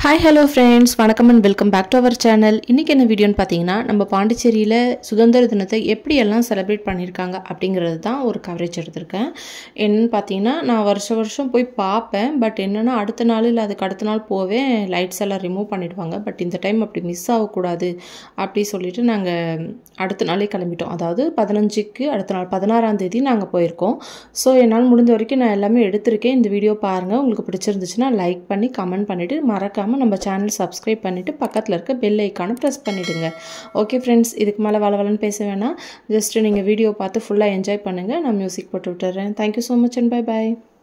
hi hello friends வணக்கம் and welcome back to our channel இன்றைக்கி என்ன வீடியோன்னு பார்த்தீங்கன்னா நம்ம பாண்டிச்சேரியில் சுதந்திர தினத்தை எப்படியெல்லாம் செலிப்ரேட் பண்ணியிருக்காங்க அப்படிங்கிறது தான் ஒரு கவரேஜ் எடுத்திருக்கேன் என்னன்னு பார்த்தீங்கன்னா நான் வருஷம் வருஷம் போய் பார்ப்பேன் பட் என்னென்னா அடுத்த நாள் இல்லை அதுக்கு அடுத்த நாள் போவேன் லைட்ஸ் எல்லாம் ரிமூவ் பண்ணிடுவாங்க பட் இந்த டைம் அப்படி மிஸ் ஆகக்கூடாது அப்படி சொல்லிட்டு நாங்கள் அடுத்த நாளே கிளம்பிட்டோம் அதாவது பதினஞ்சுக்கு அடுத்த நாள் பதினாறாம் தேதி நாங்கள் போயிருக்கோம் ஸோ என்னால் முடிஞ்ச வரைக்கும் நான் எல்லாமே எடுத்திருக்கேன் இந்த வீடியோ பாருங்கள் உங்களுக்கு பிடிச்சிருந்துச்சுன்னா லைக் பண்ணி கமெண்ட் பண்ணிவிட்டு மறக்காமல் நம்ம சேனல் சப்ஸ்கிரைப் பண்ணிவிட்டு பக்கத்தில் இருக்க பெல் ஐக்கானை ப்ரெஸ் பண்ணிவிடுங்க ஓகே ஃப்ரெண்ட்ஸ் இதுக்கு மேலே வள வளன்னு பேச வேணாம் ஜஸ்ட்டு நீங்கள் வீடியோ பார்த்து ஃபுல்லாக என்ஜாய் பண்ணுங்கள் நான் மியூசிக் போட்டு விட்டுறேன் thank you so much and bye bye